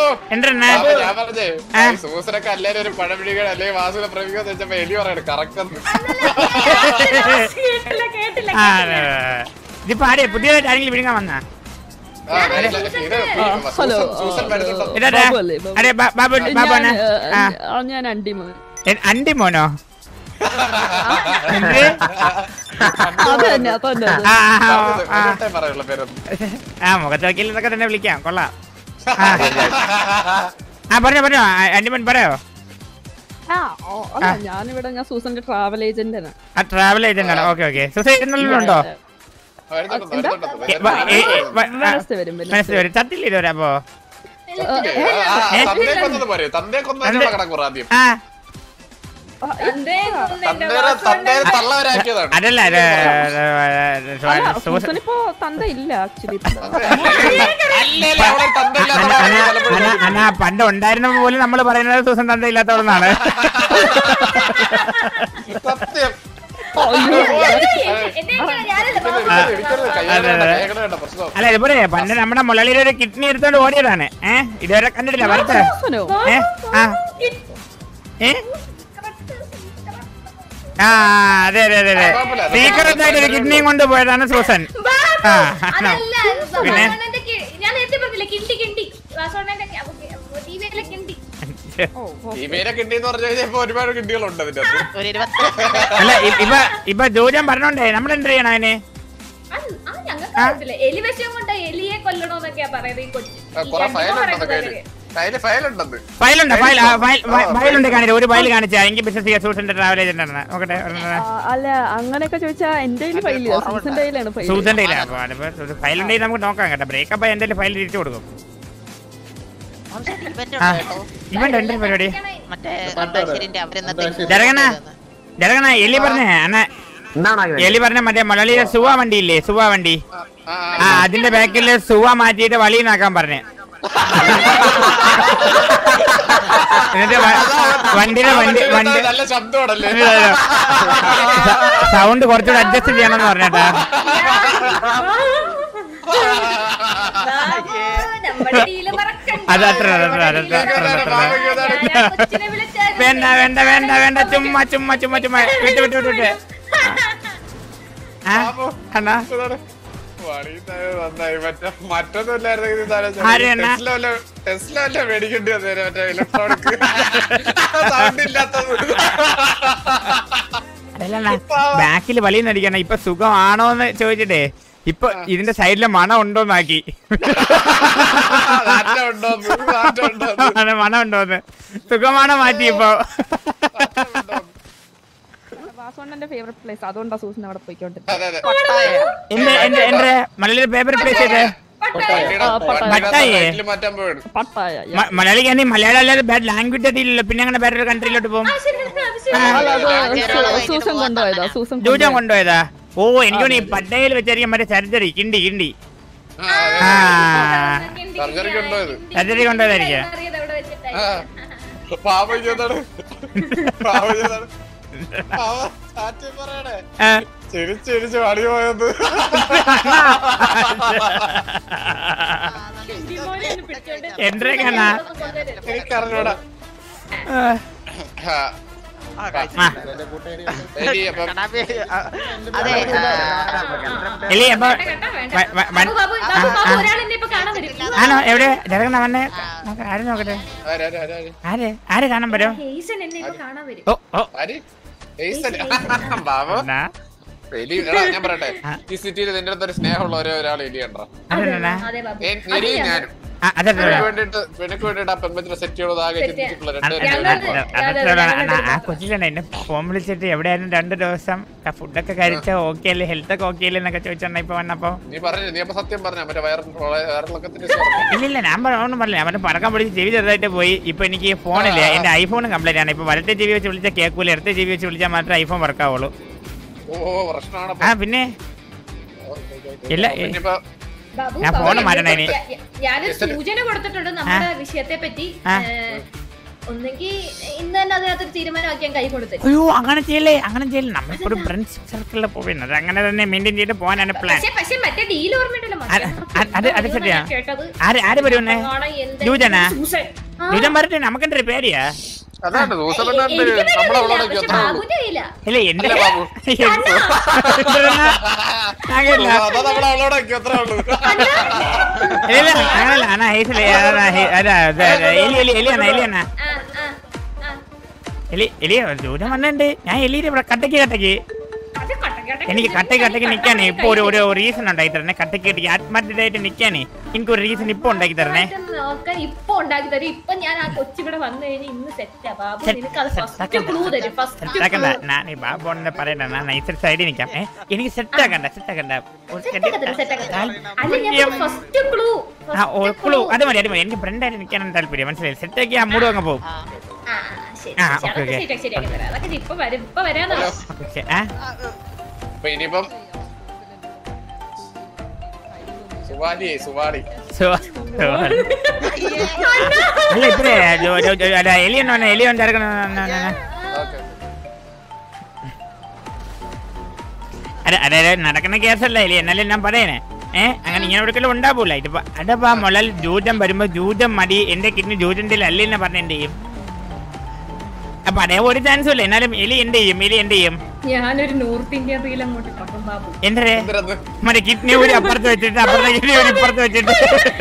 എന്തെണ്ണ അപ്പൊ ഞാൻ പറഞ്ഞേ ആ. ഈ സൂസനൊക്കെ അല്ലേലും ഒരു പഴപിടികൾ അല്ലെങ്കിൽ വാസുവിനെ പ്രമിക്കാന്ന് വെച്ചപ്പോ എലി പറയണ കറക്റ്റ് കേട്ടില്ല കേട്ടില്ല ആ അതെ, അതെ, അതെ. ഇതിപ്പോ ആരെയാ പുതിയതായിട്ട് ആരെങ്കിലും വിഴുങ്ങാൻ വന്നാ ഹലോ സൂസൻ വരുന്നുണ്ടോ ഇതാ ബാബു അല്ലേ, ബാബു. അതെ ബാ- ബാബു ബാബു ഞാൻ, ആണ് ആ ആ, ഞാൻ അണ്ടിമോൻ എ- അണ്ടി മോനോ എന്ത്? അത് തന്നെ അത് തന്നെ അത്. ആ, ആ, ആ, എന്നിട്ടേ പറയുള്ള പേരൊന്നും ആ മുഖത്ത് വക്കീൽ എന്നൊക്കെ തന്നെ വിളിക്കാം കൊള്ളാം ആ. ആ പറഞ്ഞോ പറഞ്ഞോ ആ, അണ്ടിമോൻ പറയോ ആ ഓ, അല്ല ഞാനിവിടെ ഞാൻ സൂസന്റെ ട്രാവൽ ഏജന്റാണ് ആ ട്രാവൽ ഏജന്റ് ആണ് ഓക്കെ ഓക്കെ സൊസൈറ്റി ഉണ്ടോ വരുന്നുണ്ടോ എന്താ? എ, വ- എ, എ, വ- ആ, വെനസ്ഡേ വരും വെനസ്ഡേ. മനസ്സിൽ വരും ചത്തില്ല ഇതുവരെ അപ്പോ തന്തയെ കൊന്നത് പോരെ തന്തയെ കൊന്നതിനുള്ള കണക്കുറ ആദ്യം ആ ആ, എന്തേ കൊന്നെന്റെ തന്തേരെ വാസു തന്തേരെ ഉണ്ടായിരുന്നു. തള്ളവരാക്കിയതാണ് അതല്ല അത് അല്ല, സൂസൻ സൂസനിപ്പോ തന്ത ഇല്ല ആക്ച്വലി അല്ലല്ല, അവിടെ തന്തയില്ലാത്ത അന- അന- പലപ്പോഴും അന- അന പണ്ട് ഉണ്ടായിരുന്ന പോലും നമ്മൾ പറയുന്നത് സൂസൻ തന്ത ഇല്ലാത്തവളെന്നാണ് സത്യം അയ്യോ എന്നെ ഞാനല്ല എനിക്കത് വാസു. എനിക്കത് കയ്യാലെ വേണ്ട, കയ്യാലെ വേണ്ട പ്രശ്നം അല്ല ഇതുപോലെ പണ്ട് നമ്മുടെ മുളളിയുടെ ഒരു കിഡ്നി എടുത്തോണ്ട് ഓടിയതാണ് ഏ ഇതുവരെ കണ്ടിട്ടില്ല വരട്ടെ സൂസനോ ഏ ആ ഏ ആ അതെ അതെ അതെ അതെ കുഴപ്പമില്ല, അത് സീക്രട്ട് ആയിട്ട് ഒരു കിഡ്നിയും കൊണ്ട് പോയതാണ് സൂസൻ ബാബു, ആ, അതല്ല പിന്നെ? വാസോണ്ണന്റെ കി- ഞാൻ നേരത്തെ പറഞ്ഞില്ലേ കിണ്ടി കിണ്ടി വാസോണ്ണന്റെ ടിവിയിലെ കിണ്ടി ഓ ഓ. ഈ പേരെ കിട്ടിയെന്ന് പറഞ്ഞു കഴിഞ്ഞാൽ ഇപ്പൊ ഒരുപാട് കിണ്ടികളുണ്ട് അതിന്റെ അകത്ത് ഒരു ഇരുപത്തി അല്ല ഇ- ഇപ്പൊ ഇപ്പൊ ജോജൻ പറഞ്ഞോണ്ടേ നമ്മൾ എന്ത് ചെയ്യണം അതിന് അത് ആ ഞങ്ങൾക്ക് അറിയത്തില്ല എലി വിഷം കൊണ്ട് എലിയെ കൊല്ലണോന്നൊക്കെയാ പറയുന്നത് ഈ കൊച്ചു ആ, ഈ കുറെ കണ്ടിപ്പോ ഫയൽ ഉണ്ടെന്ന് പറയുന്നത് കയ്യില് കയ്യില് ഫയൽ ഉണ്ടെന്ന് ഫയലുണ്ട് ഫയൽ ഫയലുണ്ട് കാണില്ല ഒരു ഫയൽ കാണിച്ചാ എനിക്ക് ബിസിനസ് ചെയ്യാം സൂസന്റെ ട്രാവൽ ഏജന്റ് ആണ് നോക്കട്ടെ ഒരെണ്ണം. ആ, അല്ല അങ്ങനെയൊക്കെ ചോദിച്ചാ എന്റെ കയ്യിൽ ഫൈലില്ല സൂസന്റെ കയ്യിലാണ് ഫൈൽ സൂസന്റെ ഫയൽ ഉണ്ടെങ്കിൽ നമുക്ക് നോക്കാം കേട്ടോ ബ്രേക്കപ്പ് ആയി എന്തായാലും ഫയൽ തിരിച്ചു കൊടുക്കും ഇവന്റ് ആ. ഉണ്ട് കേട്ടോ ഇവന്റെ എന്തൊരു പരിപാടി മറ്റേ അന്താക്ഷരിന്റെ അവരെന്നത്തെ ജരകണ ജരകണ എലി പറഞ്ഞേ അന്ന എലി പറഞ്ഞ മറ്റേ മലയാളിയിലെ സുവ വണ്ടി ഇല്ലേ സുവ വണ്ടി ആ, ആ അതിന്റെ ബാക്കിൽ സുവ മാറ്റിയിട്ട് വളിന്നാക്കാൻ പറഞ്ഞേ എന്നിട്ട് വ- വണ്ടിയുടെ വണ്ടി വണ്ടി നല്ല ശബ്ദമാണല്ലേ സൗണ്ട് കുറച്ചുകൂടെ അഡ്ജസ്റ്റ് ചെയ്യണമെന്ന് പറഞ്ഞേട്ടാ നമ്മുടെ ഡീല് മറക്കണ്ട. അത് അത്ര, അത് അത്ര, അത് അത്ര, നമ്മുടെ അത്ര, ഡീല് അത്ര, മറക്കണ്ട. അത്ര. ഞാൻ കൊച്ചിനെ വിളിച്ചായിരുന്നു. വേണ്ട വേണ്ട വേണ്ട വേണ്ട ചുമ്മാ ചുമ്മാ ചുമ്മാ ചുമ്മാ വിട്ട് വിട്ട് വിട്ട് വിട്ട് ആ അണ്ണാ വളിയുന്നത് നന്നായി മറ്റേ മറ്റൊന്നുമില്ലായിരുന്നെങ്കിൽ ഇത് ആലോചിച്ച് ആര് എന്നാ? ടെസ്ല വല്ല- ടെസ്ല വല്ല മേടിക്കേണ്ടി വന്നേനെ മറ്റേ ഇലക്ട്രോണിക് സൗണ്ട് ഇല്ലാത്തത് അതല്ല ബാക്കിൽ വലിയ അടിക്കണം ഇപ്പൊ സുഖമാണോന്ന് ചോദിച്ചിട്ടേ ഇപ്പൊ ഇതിന്റെ സൈഡിലെ മണം ഉണ്ടോന്നാക്കി നാറ്റം ഉണ്ടോന്ന് നാറ്റം ഉണ്ടോന്ന് ആണ് മണം ഉണ്ടോന്ന് സുഖമാണോ മാറ്റി ഇപ്പൊ വാസോണ്ണന്റെ ഫേവറേറ്റ് പ്ലേസ് അതുകൊണ്ടാ സൂസൻ അവിടെ പോയിക്കൊണ്ടിരുന്നത് അതെ അതെ എന്റെ എന്റെ എന്റെ മലയാളി പേപ്പർ പ്ലേസ് ചെയ്തേ വണ്ടിയുടെ- ആ, പട്ടായ. വണ്ടിയുടെ പട്ടായേ? ടൈറ്റിൽ മാറ്റാൻ പോവാണ് പട്ടായ yeah. മ- മലയാളിക്ക് ആണെങ്കിൽ മലയാളം അല്ലാതെ ബാഡ് ലാംഗ്വേജ് അറിയില്ലല്ലോ പിന്നെ അങ്ങനെ വേറൊരു കൺട്രിയിലോട്ട് പോകും ആ, ശരി, അത് ശരി. അല്ല, അത് കേരളം സൂ- സൂസൻ കൊണ്ടുപോയതാ സൂസൻ ജൂജൻ കൊണ്ടുപോയതാ. കൊണ്ടുപോയതാ ഓ എനിക്ക് തോന്നി പട്ടയിൽ വെച്ചായിരിക്കും മറ്റേ സർജറി കിണ്ടി കിണ്ടി ആ, അതെ. ആ കിണ്ടി, സർജറി കൊണ്ടുപോയത്. കിണ്ടി. സർജറി കൊണ്ടുപോയതായിരിക്കും അറിയാതെ അവിടെ വെച്ചിട്ടാ. ആ. പാവയ്ക്ക് എന്താണ് പാവയ്ക്ക് എന്താണ് പാവ ചാറ്റി പറയണേ ആ. ചിരിച്ച് ചിരിച്ച് വടി പോയത് കിണ്ടിമോനെ ഒന്ന് പിടിച്ചോണ്ട് എന്തൊക്കെയാണാ കൊണ്ടുവരും. എനിക്കറിഞ്ഞൂടാ ആ. ആ, ആ, കഴിച്ചു. ആ. എലി അപ്പം കണ്ണാപ്പി, ആ, അതെ ആ, എലി അപ്പൊ വേണ്ട, വേണ്ട, വേണ്ട. വ- വ- വ- ബാബു, ബാബു, ബാബു, ബാബു, ഒരാളെന്നെ ഇപ്പൊ കാണാൻ വരും. ആണോ എവിടെ ജനകണ്ണ വന്നേ നോക്ക്, ആര് നോക്കട്ടെ ആര്, ആര്, ആര്, ആര്? ആര് ആര് കാണാൻ വരും ഹെയ്സൻ എന്നെ ഇപ്പൊ കാണാൻ വരും. ഓ ഓ ആര്? ഏയ്സൻ. ബാബു എന്നാ എലി എടാ ഞാൻ പറയട്ടെ ഈ സിറ്റിയിൽ നിന്റെ അടുത്ത് ഒരു സ്നേഹമുള്ള ഒരേ ഒരാൾ എലി കണ്ടോ അതെന്നാ അതെ ബാബു. എൻ- അത് എലി ഞാൻ- ഞാനും ആ അതെ അതെ നിനക്ക് വേണ്ടിട്ട് നിനക്ക് വേണ്ടിട്ട് ആ പെൺപറ്റിനെ സെറ്റ് ചെയ്യണത് ആകെ Set ചിന്തിച്ചിട്ടുള്ള അത് രണ്ട് അത് ഞങ്ങൾ- പേര് അത് അത് അതെ, അതാണ്. അതെ, ആ- ആ അതെ. കൊച്ചിലാണ് എന്നെ ഫോൺ വിളിച്ചിട്ട് എവിടെയായിരുന്നു രണ്ട് ദിവസം ഫുഡൊക്കെ കഴിച്ച ഓക്കെ അല്ലേ ഹെൽത്ത് ഒക്കെ ഓക്കെ അല്ലേ എന്നൊക്കെ ചോദിച്ചോണ്ടാ ഇപ്പൊ വന്നപ്പോ നീ പറഞ്ഞു നീ അപ്പൊ സത്യം പറഞ്ഞ മറ്റേ വയർ വയറിളക്കത്തിന്റെ ഇല്ലില്ല ഞാൻ പറ- ഒന്നും പറഞ്ഞില്ല അവന് പറക്കാൻ പിടിച്ച് ചെവി ചെറുതായിട്ട് പോയി ഇപ്പൊ എനിക്ക് ഫോണില്ല എന്റെ ഐഫോൺ കംപ്ലൈന്റ് ആണ് ഇപ്പൊ വലത്തെ ചെവി വെച്ച് വിളിച്ചാൽ കേൾക്കൂല ഇടത്തെ ചെവി വെച്ച് വിളിച്ചാൽ മാത്രമേ ഐഫോൺ വർക്ക് ആവുള്ളൂ ഓ പ്രശ്നമാണ് ആ പിന്നെ ഇല്ല, ഏ- ഇനിയിപ്പോ ബാബു, ഞാൻ ബാബു, ഫോണ് ഞാൻ- മാറ്റണേ ഇനി. ഞാ- ഞാനൊരു സൂചന കൊടുത്തിട്ടുണ്ട് നമ്മുടെ വിഷയത്തെ പറ്റി ആ. ഏഹ്, ഒന്നെങ്കിൽ ഇന്ന് തന്നെ അതിനകത്തൊരു തീരുമാനമാക്കി ഞാൻ കൈ കൊടുത്തു അയ്യോ അങ്ങനെ ചെയ്യല്ലേ അങ്ങനെ ചെയ്യല്ലേ നമ്മളിപ്പോ ഒരു ഫ്രണ്ട്സ് സർക്കിളിൽ പോകുന്നത് അങ്ങനെ തന്നെ മെയിൻറ്റെയിൻ ചെയ്ത് പോകാനാണ് പ്ലാൻ പക്ഷെ പക്ഷെ മറ്റേ ഡീൽ ഓർമ്മയുണ്ടല്ലോ അത് അത് അത് അത് ശരിയാ. കേട്ടത് ആര് ആര് വരുമെന്നേ കാണാൻ എന്തെങ്കിലും ജൂജനാ? സൂസൻ. ആ. ദൂരം പറഞ്ഞിട്ട് നമുക്കെന്തൊരു പേടിയാ അതാണ് ദൂസപ്പെണ്ണുണ്ട് എനിക്ക് നമ്മളവളോടൊക്കെ പക്ഷെ എത്ര ഉള്ളൂ ബാബുവിന്റെ കയ്യിലാ. ഇല്ല എന്റെ അല്ല ബാബു. അങ്ങനല്ല അതാ നമ്മളവളോടൊക്കെ എത്ര ഉള്ളൂ ഇല്ല അങ്ങനല്ല അണ്ണാ ഹേസിലെ അതാ ഹേ- അതാ അതാ, അതാ, എലി എലി എലിയാണ എലിയാണ ആ, ആ, ആ. എലി എലി ദൂരം വന്നിട്ടുണ്ട് ഞാൻ എലിയുടെ ഇവിടെ കട്ടക്ക് കട്ടക്ക് അത് കട്ടക്കട്ടക്ക് എനിക്ക് കട്ടക്ക് കട്ടക്ക് നിക്കാനേ ഇപ്പൊ ഒരു ഒരു റീസൺ ഉണ്ടാക്കി തരണേ കട്ടക്ക് കട്ടക്ക് ആത്മഹത്യയായിട്ട് നിക്കാനേ എനിക്ക് ഒരു റീസൺ ഇപ്പൊ ഉണ്ടാക്കി തരണേ ആയിട്ട് നോക്കാൻ ഇപ്പൊ ഉണ്ടാക്കി തരും ഇപ്പൊ ഞാൻ ആ കൊച്ചിവിടെ വന്നു കഴിഞ്ഞ് ഇന്ന് സെറ്റാ ബാബു Set- നിനക്ക് അത് set ഫസ്റ്റ് ആക്കണ്ട. ക്ലൂ തരും ഫസ്റ്റ് Set ആക്കണ്ട ഞാൻ ഈ ബാബോണിനെ പറയണ്ട ഞാൻ നൈസർ സൈഡിൽ നിക്കാം ഏ എനിക്ക് സെറ്റ് ആക്കണ്ട സെറ്റ് ആക്കണ്ട ഒരു second. താല്പര്യം. ഫസ്റ്റ് ക്ലൂ ആ ഓൾക്കുള്ളൂ അത് മതി അത് മതി എനിക്ക് ഫ്രണ്ടായിട്ട് നിൽക്കാനാണ് താല്പര്യം മനസ്സിലായി സെറ്റ് ആക്കി ആ മൂട് അങ്ങ് പോകും ആ. ശരി ആ, ശരി, ഓക്കേ, അതൊക്കെ ഓക്കേ. ശരിയാ, ശരിയാക്കി തരാം. അതൊക്കെ ഇപ്പൊ വരും ഇപ്പൊ വരാന്നോ ഓക്കെ ആ അപ്പൊ ഇനിയിപ്പം സുവാലിയെ സുവാലി സോ അല്ല ഇപ്പഴേ ജോ- ജോ- ജോ- അല്ല എലിയൻ വന്ന എലിയൻ ചേർക്കണം ഓക്കെ അല്ല അതായത് നടക്കുന്ന കേസല്ല എലി എന്നാലും ഞാൻ പറയണേ ഏ അങ്ങനെ ഇങ്ങനെ ഒരിക്കലും ഉണ്ടാവൂല ഇതിപ്പോ അടപ്പാ മുളൽ ജൂജം വരുമ്പോ ജൂജം മടി എന്റെ കിഡ്നി ജൂജന്റെ അല്ലെന്ന് പറഞ്ഞ എന്ത് ചെയ്യും അപ്പൊ അതേ ഒരു ചാൻസും ഇല്ല എന്നാലും എലി എന്ത് ചെയ്യും എലി എന്ത് ചെയ്യും ഞാനൊരു നോർത്ത് ഇന്ത്യൻ റീൽ അങ്ങോട്ട് പറഞ്ഞു ബാബു എന്തേ എന്തിനത് മറ്റേ കിഡ്നി ഒരു അപ്പുറത്ത് വെച്ചിട്ട് അപ്പുറത്തെ കിഡ്നി ഒരു ഇപ്പുറത്ത് വെച്ചിട്ട്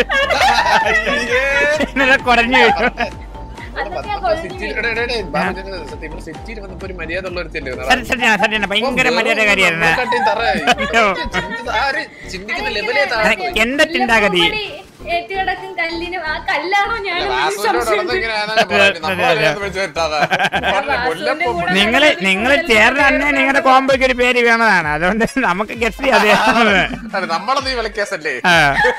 ഇന്നലെ കുറഞ്ഞു വരും അതൊക്കെ ഞാൻ കൊഴിഞ്ഞു സിറ്റിയിൽ വന്നപ്പോ ഒരു മര്യാദ ഉള്ള ഒരു സത്യ- സത്യാണ് സത്യാണ് ഭയങ്കര മര്യാദകാരിയായിരുന്നു ചിന്തിക്കുന്ന ലെവലേ താഴെ പോയി. എന്താ ചിന്താഗതി ഏറ്റുകിടക്കും കല്ലിനും ആ കല്ലാണോ ഞാൻ വാസുവിനോട് നടന്ന് ഇങ്ങനെ ആണെന്നാണ് പറയുന്നത്. നമ്മളെ മര്യാദ വെച്ച് തെറ്റാതെ. പറഞ്ഞ മുല്ലപ്പൂ കൂടെ നിങ്ങള് നിങ്ങള് ചേർന്ന് തന്നെ നിങ്ങളുടെ കോമ്പോയ്ക്ക് ഒരു പേര് വേണതാണ് അതുകൊണ്ട് നമുക്ക് ഗസ്റ്റ് ചെയ്യാതെ അല്ല, നമ്മളെ നീ വിളിക്കേസല്ലേ ആ.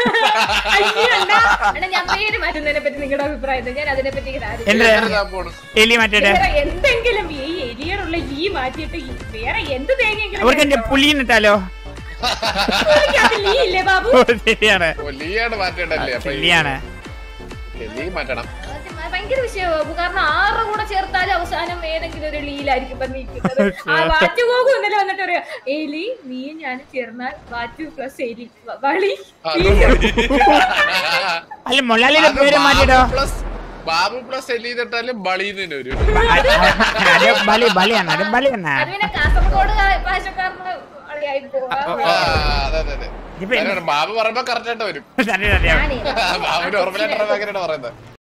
ഞാൻ പേര് മാറ്റുന്നതിനെ പറ്റി നിങ്ങളുടെ അഭിപ്രായം ഞാൻ അതിനെ പറ്റി ഇങ്ങനെ ആലോചിച്ചു. എന്ത് ഇതാ പോണു. എലി മറ്റേ വേറെ എന്തെങ്കിലും ഈ എലിയോടുള്ള ഈ മാറ്റിയിട്ട് ഈ വേറെ എന്ത് തേങ്ങയെങ്കിലും അവർക്ക് എന്റെ പുലിന്നിട്ടാലോ അത് ലീ ഇല്ലേ ബാബു ഓ, ശരിയാണ് ഓ, ലീയാണ് മാറ്റേണ്ടല്ലേ അപ്പൊ ഈ- പുലിയാണ് ലീ മാറ്റണം അത് ഭയങ്കര വിഷയമാണ് ബാബു കാരണം ആറ് കൂടെ ചേർത്താലും അവസാനം ഏതെങ്കിലും ഒരു ലീലായിരിക്കും വന്നിരിക്കുന്നത് ആ വാറ്റ് പോകും ഇന്നലെ വന്നിട്ട് പറയാ എലി നീ ഞാൻ ചേർന്നാൽ വാറ്റ് പ്ലസ് എലി വ- വളി ആ, അത് മതി. അല്ല മൊലാലിയുടെ അത് പേര് ബാബു മാറ്റിട്ടോ plus- ബാബു പ്ലസ് എലി തൊട്ടാലും ബളീന്ന് വരും അത് ബലി ബലിയാണ് അത് ബലിയാണ് അത് പിന്നെ കാസർഗോഡ് കാ- ഭാഷക്കാരന് കളിയായി പോവാ ആ, അതെ അതെ അതെ ഇപ്പൊ അതാണ് ബാബു പറയുമ്പോ കറക്റ്റ് ആയിട്ട് വരും സത്യം സത്യം ഞാനേ ബാബു നോർമലായിട്ട് പറയുന്നത്